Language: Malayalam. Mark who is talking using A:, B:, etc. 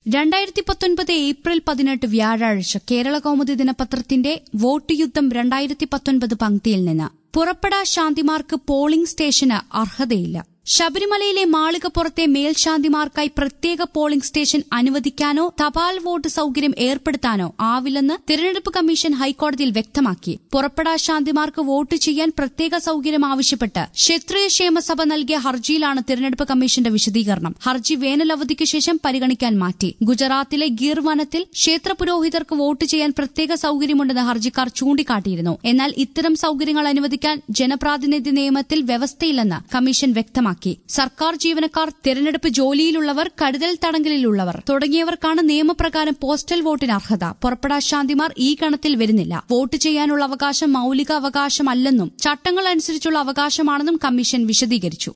A: രണ്ടായിരത്തി പത്തൊൻപത് ഏപ്രിൽ പതിനെട്ട് വ്യാഴാഴ്ച കേരള കൗമുദി ദിനപത്രത്തിന്റെ വോട്ട് യുദ്ധം രണ്ടായിരത്തി പത്തൊൻപത് പങ്ക്തിയിൽ നിന്ന് പുറപ്പെടാ ശാന്തിമാർക്ക് പോളിംഗ് സ്റ്റേഷന് അർഹതയില്ല ശബരിമലയിലെ മാളികപ്പുറത്തെ മേൽശാന്തിമാർക്കായി പ്രത്യേക പോളിംഗ് സ്റ്റേഷൻ അനുവദിക്കാനോ തപാൽ വോട്ട് സൌകര്യം ഏർപ്പെടുത്താനോ ആവില്ലെന്ന് തിരഞ്ഞെടുപ്പ് കമ്മീഷൻ ഹൈക്കോടതിയിൽ വ്യക്തമാക്കി പുറപ്പെടാ ശാന്തിമാർക്ക് വോട്ട് ചെയ്യാൻ പ്രത്യേക സൌകര്യം ആവശ്യപ്പെട്ട് ക്ഷത്രിയ ക്ഷേമസഭ നൽകിയ ഹർജിയിലാണ് തിരഞ്ഞെടുപ്പ് കമ്മീഷന്റെ വിശദീകരണം ഹർജി വേനൽ അവധിക്ക് ശേഷം പരിഗണിക്കാൻ മാറ്റി ഗുജറാത്തിലെ ഗീർ വനത്തിൽ ക്ഷേത്ര പുരോഹിതർക്ക് വോട്ട് ചെയ്യാൻ പ്രത്യേക സൌകര്യമുണ്ടെന്ന് ഹർജിക്കാർ ചൂണ്ടിക്കാട്ടിയിരുന്നു എന്നാൽ ഇത്തരം സൌകര്യങ്ങൾ അനുവദിക്കാൻ ജനപ്രാതിനിധ്യ നിയമത്തിൽ വ്യവസ്ഥയില്ലെന്ന് കമ്മീഷൻ വ്യക്തമാക്കി സർക്കാർ ജീവനക്കാർ തിരഞ്ഞെടുപ്പ് ജോലിയിലുള്ളവർ കരുതൽ തടങ്കലിലുള്ളവർ തുടങ്ങിയവർക്കാണ് നിയമപ്രകാരം പോസ്റ്റൽ വോട്ടിന് അർഹത പുറപ്പെടാ ശാന്തിമാർ ഈ ഗണത്തിൽ വരുന്നില്ല വോട്ട് ചെയ്യാനുള്ള അവകാശം മൌലിക അവകാശമല്ലെന്നും ചട്ടങ്ങൾ അനുസരിച്ചുള്ള അവകാശമാണെന്നും കമ്മീഷൻ വിശദീകരിച്ചു